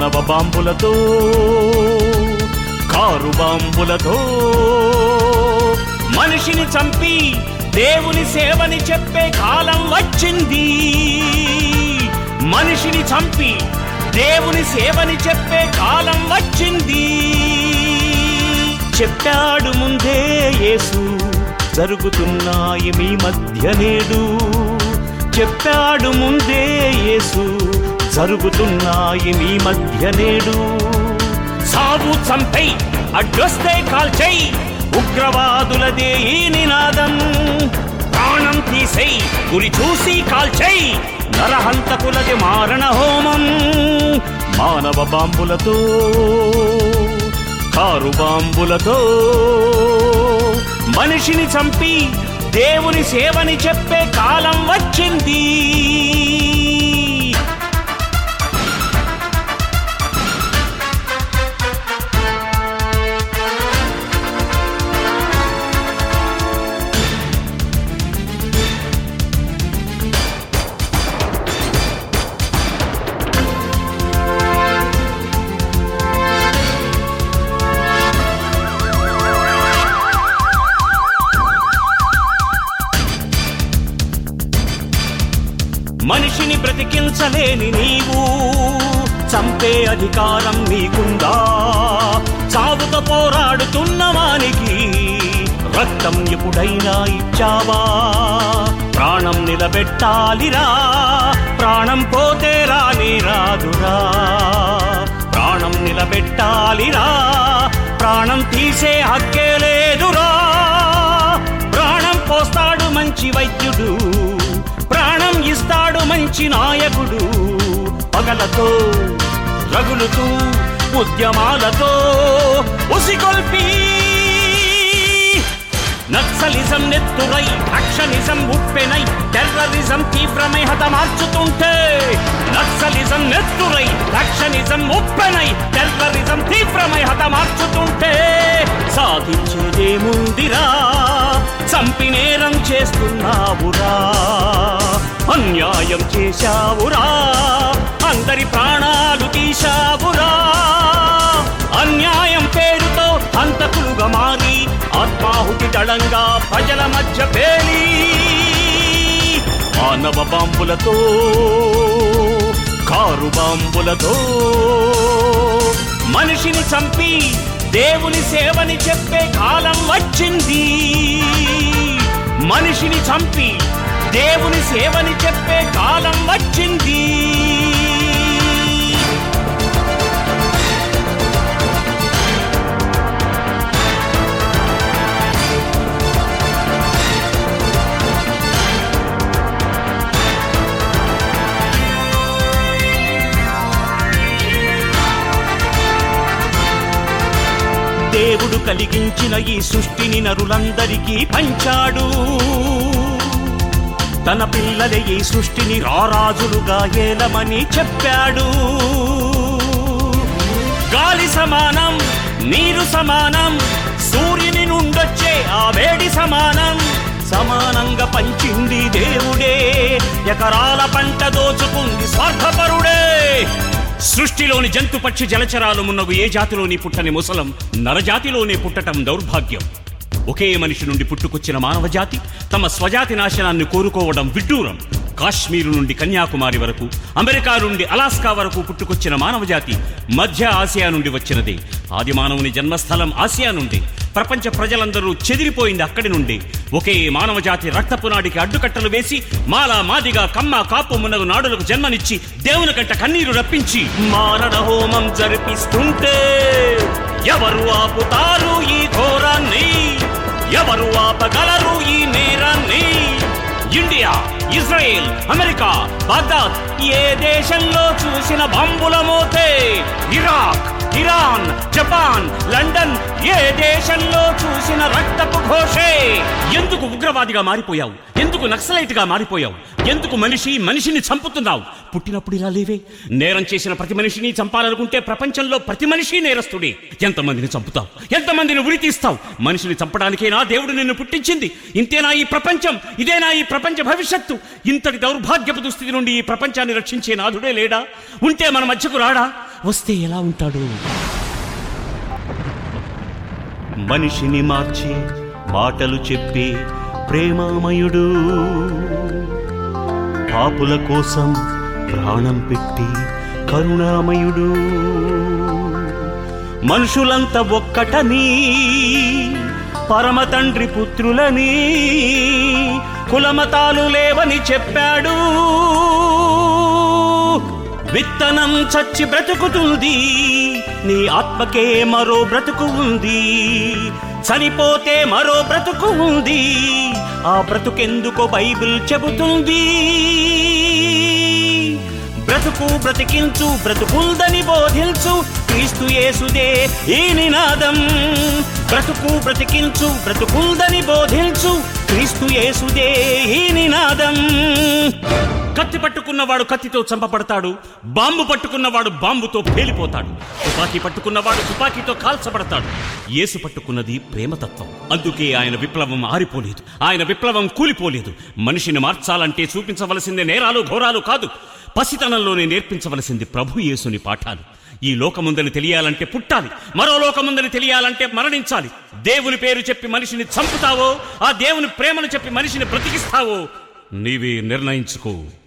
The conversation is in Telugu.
మానవ బాంబులతో కారు బాంబులతో మనిషిని చంపి దేవుని సేవని చెప్పే కాలం వచ్చింది మనిషిని చంపి దేవుని సేవని చెప్పే కాలం వచ్చింది చెప్పాడు ముందే యేసు జరుగుతున్నాయి మీ మధ్య నేడు చెప్పాడు ముందే యేసు జరుగుతున్నాయి మీ మధ్య నేడు సాగు చంపై అడ్డొస్తే కాల్చై ఉగ్రవాదులదే ఈ నినాదం ప్రాణం తీసై గురి చూసి కాల్చై నరహంతకులది మారణ హోమం మానవ బాంబులతో కారు బాంబులతో మనిషిని చంపి దేవుని సేవని చెప్పే కాలం వచ్చింది మనిషిని బ్రతికించలేని నీవు చంపే అధికారం నీకుందా చావుతో పోరాడుతున్న వానికి రక్తం ఎప్పుడైనా ఇచ్చావా ప్రాణం నిలబెట్టాలిరా ప్రాణం పోతే రాని రాదురా ప్రాణం నిలబెట్టాలిరా ప్రాణం తీసే హక్కే లేదురా ప్రాణం పోస్తాడు మంచి వైద్యుడు ప్రాణం ఇస్తాడు మంచి నాయకుడు పగలతో రగులుతూ ఉద్యమాలతో ఉసిగొల్పి నక్సలిజం నెత్తురై అక్షనిజం ఉప్పెనై టెర్రరిజం తీవ్రమై హతమార్చుతుంటే నక్సలిజం నెత్తురై అక్షనిజం ఉప్పెనై టెర్రరిజం తీవ్రమై హతమార్చుతుంటే సాధించేదేముందిరా చంపి నేరం చేస్తున్నావురా అన్యాయం చేశావురా అందరి ప్రాణాలు తీశావురా అన్యాయం పేరుతో హంతకులుగా మారి ఆత్మాహుతి దళంగా ప్రజల మధ్య పేలి మానవ బాంబులతో కారు బాంబులతో మనిషిని చంపి దేవుని సేవని చెప్పే కాలం వచ్చింది మనిషిని చంపి దేవుని సేవని చెప్పే కాలం వచ్చింది దేవుడు కలిగించిన ఈ సృష్టిని నరులందరికీ పంచాడు తన పిల్లల ఈ సృష్టిని రారాజులుగా ఏలమని చెప్పాడు గాలి సమానం నీరు సమానం సూర్యుని నుండొచ్చే ఆ వేడి సమానం సమానంగా పంచింది దేవుడే ఎకరాల పంట దోచుకుంది స్వార్థపరుడే సృష్టిలోని జంతు పక్షి జలచరాలు మున్నగు ఏ జాతిలోని పుట్టని ముసలం నరజాతిలోనే పుట్టటం దౌర్భాగ్యం ఒకే మనిషి నుండి పుట్టుకొచ్చిన మానవ జాతి తమ స్వజాతి నాశనాన్ని కోరుకోవడం విడ్డూరం కాశ్మీరు నుండి కన్యాకుమారి వరకు అమెరికా నుండి అలాస్కా వరకు పుట్టుకొచ్చిన మానవ జాతి మధ్య ఆసియా నుండి వచ్చినదే ఆది మానవుని జన్మస్థలం ఆసియా నుండి ప్రపంచ ప్రజలందరూ చెదిరిపోయింది అక్కడి నుండి ఒకే మానవ జాతి రక్తపు నాడికి అడ్డుకట్టలు వేసి మాలా మాదిగా కమ్మ కాపు మున్నగు నాడులకు జన్మనిచ్చి దేవుని కంట కన్నీరు రప్పించి మారణ హోమం జరిపిస్తుంటే ఎవరు ఆపుతారు ఈ ఘోరాన్ని ఎవరు ఆపగలరు ఈ నేరాన్ని ఇండియా ఇజ్రాయెల్ అమెరికా బాగ్దాద్ ఏ దేశంలో చూసిన బాంబుల మోతే ఇరాక్ ఇరాన్ జపాన్ లండన్ ఏ దేశంలో చూసిన రక్తపు ఘోషే ఎందుకు ఉగ్రవాదిగా మారిపోయావు ఎందుకు నక్సలైట్ గా మారిపోయావు ఎందుకు మనిషి మనిషిని చంపుతున్నావు పుట్టినప్పుడు ఇలా లేవే నేరం చేసిన ప్రతి మనిషిని చంపాలనుకుంటే ప్రపంచంలో ప్రతి మనిషి నేరస్తుడే ఎంతమందిని చంపుతావు ఎంతమందిని ఉరి తీస్తావు మనిషిని చంపడానికేనా దేవుడు నిన్ను పుట్టించింది ఇంతేనా ఈ ప్రపంచం ఇదేనా ఈ ప్రపంచ భవిష్యత్తు ఇంతటి దౌర్భాగ్యపు దుస్థితి నుండి ఈ ప్రపంచాన్ని రక్షించే నాథుడే లేడా ఉంటే మన మధ్యకు రాడా వస్తే ఎలా ఉంటాడు మనిషిని మార్చి మాటలు చెప్పి ప్రేమామయుడు పాపుల కోసం ప్రాణం పెట్టి కరుణామయుడు మనుషులంతా ఒక్కటని పరమ తండ్రి పుత్రులని కులమతాలు లేవని చెప్పాడు విత్తనం చచ్చి బ్రతుకుతుంది నీ ఆత్మకే మరో బ్రతుకు ఉంది చనిపోతే మరో బ్రతుకు ఉంది ఆ బ్రతుకెందుకో బైబిల్ చెబుతుంది బ్రతుకు బ్రతికించు బ్రతుకుందని బోధించు క్రీస్తు యేసుదే ఈ నినాదం బ్రతుకు బ్రతికించు బ్రతుకుందని బోధించు క్రీస్తు యేసుదే ఈ నినాదం కత్తి పట్టుకున్నవాడు కత్తితో చంపబడతాడు బాంబు పట్టుకున్నవాడు బాంబుతో పేలిపోతాడు తుపాకీ పట్టుకున్నవాడు తుపాకీతో కాల్చబడతాడు యేసు పట్టుకున్నది ప్రేమతత్వం అందుకే ఆయన విప్లవం ఆరిపోలేదు ఆయన విప్లవం కూలిపోలేదు మనిషిని మార్చాలంటే చూపించవలసింది నేరాలు ఘోరాలు కాదు పసితనంలోనే నేర్పించవలసింది ప్రభు యేసుని పాఠాలు ఈ లోకముందని తెలియాలంటే పుట్టాలి మరో లోకముందని తెలియాలంటే మరణించాలి దేవుని పేరు చెప్పి మనిషిని చంపుతావో ఆ దేవుని ప్రేమను చెప్పి మనిషిని బ్రతికిస్తావో నీవే నిర్ణయించుకో